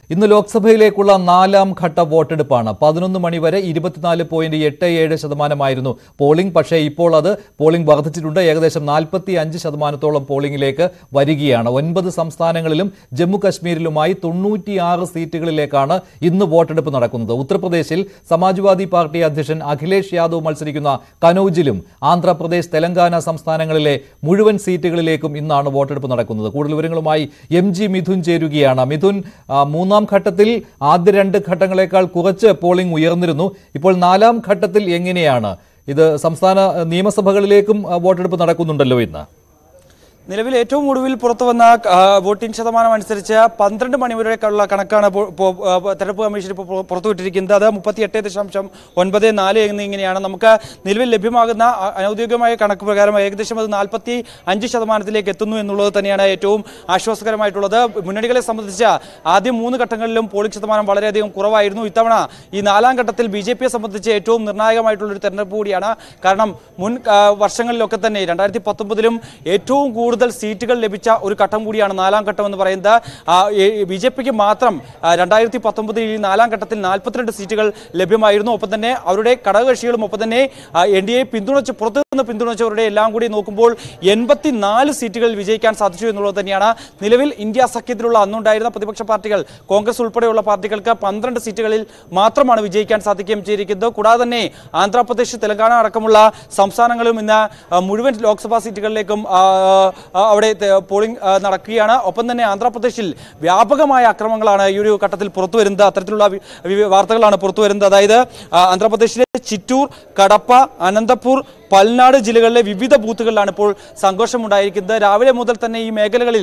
ഇന്ന് ലോക്സഭയിലേക്കുള്ള നാലാം ഘട്ട വോട്ടെടുപ്പാണ് പതിനൊന്ന് മണിവരെ ഇരുപത്തിനാല് പോയിന്റ് എട്ട് ഏഴ് ശതമാനമായിരുന്നു പോളിംഗ് പക്ഷേ ഇപ്പോൾ അത് പോളിംഗ് വർദ്ധിച്ചിട്ടുണ്ട് ഏകദേശം നാൽപ്പത്തി അഞ്ച് ശതമാനത്തോളം പോളിംഗിലേക്ക് വരികയാണ് ഒൻപത് സംസ്ഥാനങ്ങളിലും ജമ്മു കശ്മീരിലുമായി തൊണ്ണൂറ്റിയാറ് സീറ്റുകളിലേക്കാണ് ഇന്ന് വോട്ടെടുപ്പ് നടക്കുന്നത് ഉത്തർപ്രദേശിൽ സമാജ്വാദി പാർട്ടി അധ്യക്ഷൻ അഖിലേഷ് യാദവ് മത്സരിക്കുന്ന കനൌജിലും ആന്ധ്രാപ്രദേശ് തെലങ്കാന സംസ്ഥാനങ്ങളിലെ മുഴുവൻ സീറ്റുകളിലേക്കും ഇന്നാണ് വോട്ടെടുപ്പ് നടക്കുന്നത് കൂടുതൽ വിവരങ്ങളുമായി എം ജി മിഥുൻ ചേരുകയാണ് മിഥുൻ ആ, മൂന്നാം ഘട്ടത്തിൽ ആദ്യ രണ്ട് ഘട്ടങ്ങളെക്കാൾ കുറച്ച് പോളിംഗ് ഉയർന്നിരുന്നു ഇപ്പോൾ നാലാം ഘട്ടത്തിൽ എങ്ങനെയാണ് ഇത് സംസ്ഥാന നിയമസഭകളിലേക്കും ആ, വോട്ടെടുപ്പ് നടക്കുന്നുണ്ടല്ലോ ഇന്ന് നിലവിൽ ഏറ്റവും ഒടുവിൽ പുറത്തു വന്ന ആ, വോട്ടിംഗ് ശതമാനം അനുസരിച്ച് പന്ത്രണ്ട് മണിവരെയുള്ള കണക്കാണ് ഇപ്പോൾ- ഇപ്പോൾ, ആ, തെരഞ്ഞെടുപ്പ് കമ്മീഷൻ ഇപ്പോൾ പുറ- പുറത്തുവിട്ടിരിക്കുന്നത് അത് മുപ്പത്തി എട്ട് ദശാംശം ഒൻപത് നാല് എന്നിങ്ങനെയാണ് നമുക്ക് നിലവിൽ ലഭ്യമാകുന്ന ആ, അനൗദ്യോഗികമായ കണക്ക് പ്രകാരം ഏകദേശം അത് നാൽപ്പത്തി അഞ്ച് ശതമാനത്തിലേക്ക് എത്തുന്നു എന്നുള്ളത് തന്നെയാണ് ഏറ്റവും ആശ്വാസകരമായിട്ടുള്ളത് മുന്നണികളെ സംബന്ധിച്ച് ആദ്യം മൂന്ന് ഘട്ടങ്ങളിലും പോളിംഗ് ശതമാനം വളരെയധികം കുറവായിരുന്നു ഇത്തവണ ഈ നാലാം ഘട്ടത്തിൽ ബി ജെ പിയെ സംബന്ധിച്ച് ഏറ്റവും നിർണായകമായിട്ടുള്ള ഒരു തെരഞ്ഞെടുപ്പ് കൂടിയാണ് കാരണം മുൻ ആ, വർഷങ്ങളിലൊക്കെ തന്നെ രണ്ടായിരത്തി പത്തൊമ്പതിലും ഏറ്റവും കൂടുതൽ സീറ്റുകൾ ലഭിച്ച ഒരു ഘട്ടം കൂടിയാണ് നാലാം ഘട്ടം എന്ന് പറയുന്നത് ബി ജെ പിക്ക് മാത്രം രണ്ടായിരത്തി പത്തൊമ്പതിൽ ഈ നാലാം ഘട്ടത്തിൽ നാൽപ്പത്തിരണ്ട് സീറ്റുകൾ ലഭ്യമായിരുന്നു ഒപ്പം തന്നെ അവരുടെ ഘടകകക്ഷികളും ഒപ്പം തന്നെ എൻ ഡി എ പിന്തുണച്ച് പുറത്തു നിന്ന് പിന്തുണച്ചവരുടെ എല്ലാം കൂടി നോക്കുമ്പോൾ എൺപത്തിനാല് സീറ്റുകളിൽ വിജയിക്കാൻ സാധിച്ചു എന്നുള്ളത് തന്നെയാണ് നിലവിൽ ഇന്ത്യ സഖ്യത്തിലുള്ള അന്നുണ്ടായിരുന്ന പ്രതിപക്ഷ പാർട്ടികൾ കോൺഗ്രസ് ഉൾപ്പെടെയുള്ള പാർട്ടികൾക്ക് പന്ത്രണ്ട് സീറ്റുകളിൽ മാത്രമാണ് വിജയിക്കാൻ സാധിക്കുകയും ചെയ്തിരിക്കുന്നത് കൂടാതെ തന്നെ ആന്ധ്രാപ്രദേശ് തെലങ്കാന അടക്കമുള്ള സംസ്ഥാനങ്ങളും ഇന്ന് ആ, മുഴുവൻ ലോക്സഭാ സീറ്റുകളിലേക്കും ആ, ആ, അവിടെ തെ- പോളിംഗ് ആ, നടക്കുകയാണ് ഒപ്പം തന്നെ ആന്ധ്രാപ്രദേശിൽ വ്യാപകമായ അക്രമങ്ങളാണ് ഈ ഒരു ഘട്ടത്തിൽ പുറത്തു വരുന്നത് അത്തരത്തിലുള്ള വി- വി- വാർത്തകളാണ് പുറത്തു വരുന്നത് അതായത് ആ, ആന്ധ്രാപ്രദേശിലെ ചിറ്റൂർ കടപ്പ അനന്തപൂർ പൽനാട് ജില്ലകളിലെ വിവിധ ബൂത്തുകളിലാണ് ഇപ്പോൾ സംഘർഷമുണ്ടായിരിക്കുന്നത് രാവിലെ മുതൽ തന്നെ ഈ മേഖലകളിൽ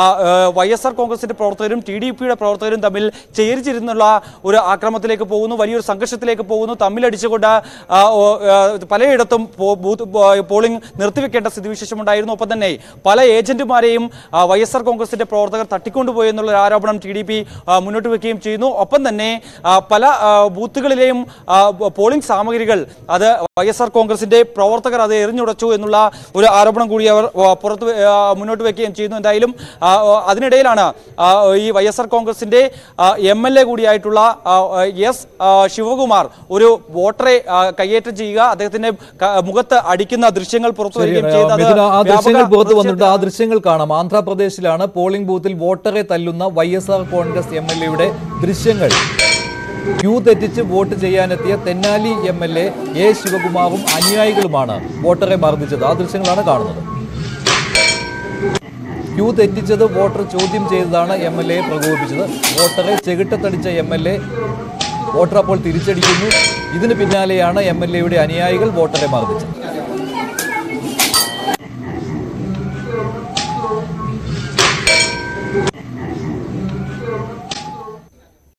വൈ എസ് ആർ കോൺഗ്രസിന്റെ പ്രവർത്തകരും ടി ഡി പിയുടെ പ്രവർത്തകരും തമ്മിൽ ചേരിച്ചിരുന്നുള്ള ഒരു ആക്രമണത്തിലേക്ക് പോകുന്നു വലിയൊരു സംഘർഷത്തിലേക്ക് പോകുന്നു തമ്മിലടിച്ചുകൊണ്ട് ആ, ഓ, ആ, പലയിടത്തും പോ- ബൂത്ത് പോ- പോളിംഗ് നിർത്തിവെക്കേണ്ട സ്ഥിതിവിശേഷമുണ്ടായിരുന്നു ഒപ്പം തന്നെ പല ഏജന്റുമാരെയും വൈ എസ് ആർ കോൺഗ്രസിന്റെ പ്രവർത്തകർ തട്ടിക്കൊണ്ടുപോയി എന്നുള്ള ഒരു ആരോപണം ടി ഡി പി മുന്നോട്ട് വെക്കുകയും ചെയ്യുന്നു ഒപ്പം തന്നെ ആ, പല ആ, ബൂത്തുകളിലെയും ആ, പോളിംഗ് സാമഗ്രികൾ അത് വൈ എസ് ആർ കോൺഗ്രസിന്റെ പ്രവർത്തകർ അത് എറിഞ്ഞുടച്ചു എന്നുള്ള ഒരു ആരോപണം കൂടി അവർ ആ, പുറത്ത് വെ- ആ, മുന്നോട്ട് വെക്കുകയും ചെയ്യുന്നു എന്തായാലും ആ, ആ, അതിനിടയിലാണ് ആ, ഈ വൈ എസ് ആർ കോൺഗ്രസിന്റെ എം എൽ എ കൂടിയായിട്ടുള്ള ആ, എസ് ആ, ശിവകുമാർ ഒരു വോട്ടറെ ആ, കയ്യേറ്റം ചെയ്യുക അദ്ദേഹത്തിന്റെ ക- മുഖത്ത് അടിക്കുന്ന ദൃശ്യങ്ങൾ പുറത്തു വരികയും ശരി, ചെയ്തത് മിഥുന, ആ ദൃശ്യങ്ങൾ വ്യാപക പുറത്തു വന്നിട്ടുണ്ട് ആ ദൃശ്യങ്ങൾ കാണാം ആന്ധ്രാപ്രദേശിലാണ് പോളിംഗ് ബൂത്തിൽ വോട്ടറെ തല്ലുന്ന Y S R Congress M L എയുടെ ദൃശ്യങ്ങൾ ക്യൂ തെറ്റിച്ച് വോട്ട് ചെയ്യാനെത്തിയ Tenali M L A A ശിവകുമാറും അനുയായികളുമാണ് വോട്ടറെ മർദ്ദിച്ചത് ആ ദൃശ്യങ്ങളാണ് കാണുന്നത് ക്യൂ തെറ്റിച്ചത് വോട്ടർ ചോദ്യം ചെയ്തതാണ് എം എൽ എ പ്രകോപിപ്പിച്ചത് വോട്ടറെ ചെകിട്ടത്തടിച്ച എം എൽ എ വോട്ടർ അപ്പോൾ തിരിച്ചടിക്കുന്നു ഇതിന് പിന്നാലെയാണ് എം എൽ എയുടെ അനുയായികൾ വോട്ടറെ മർദ്ദിച്ചത്